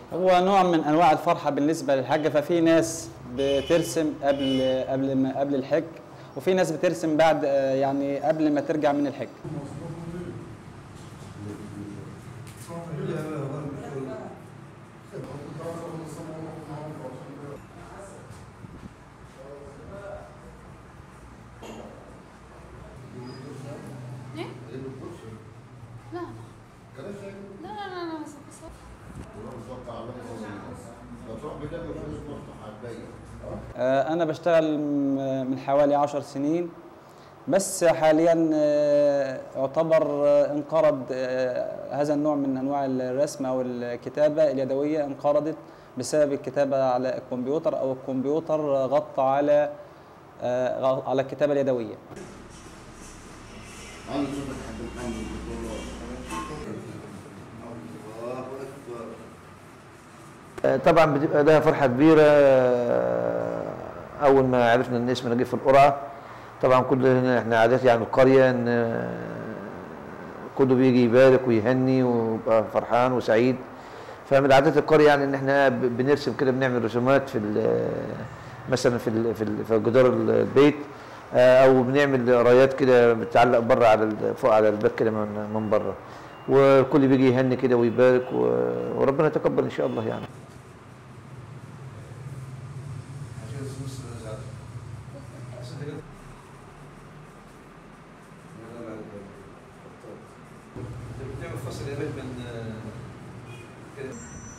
هو نوع من انواع الفرحه بالنسبه للحج ففي ناس بترسم قبل قبل ما قبل الحج وفي ناس بترسم بعد آه، يعني قبل ما ترجع من الحج ايه؟ لا لا لا لا لا بس بس آه، أنا بشتغل م- من حوالي عشر سنين بس حاليا آه، يعتبر آه، انقرض آه، هذا النوع من أنواع الرسم أو الكتابة اليدوية انقرضت بسبب الكتابة على الكمبيوتر أو الكمبيوتر غطى على آه، غ- على الكتابة اليدوية عندي صوت الحاج محمد الله الله اكبر طبعا بتبقى ده فرحه كبيره آه، اول ما عرفنا ان اسمنا جه في القرعه طبعا كلنا احنا عادات يعني القريه ان آه، كله بيجي يبارك ويهني ويبقى فرحان وسعيد فمن عادات القريه يعني ان احنا ب- بنرسم كده بنعمل رسومات في ال- مثلا في ال- في ال- في جدار البيت آه، او بنعمل رايات كده بتعلق بره على ال- فوق على الباب كده من من بره والكل بيجي يهني كده ويبارك و- وربنا يتقبل ان شاء الله يعني بتعمل فصل يا بيت من كده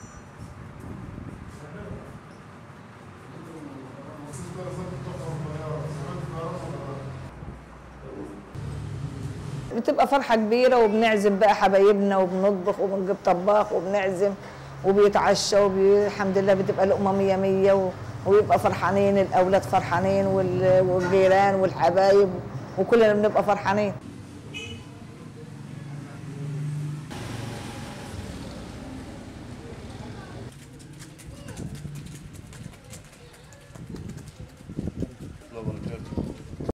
بتبقى فرحة كبيرة وبنعزم بقى حبايبنا وبنطبخ وبنجيب طباخ وبنعزم وبيتعشى وبي... الحمد لله بتبقى لقمة مية مية و... ويبقى فرحانين الأولاد فرحانين وال... والجيران والحبايب وكلنا بنبقى فرحانين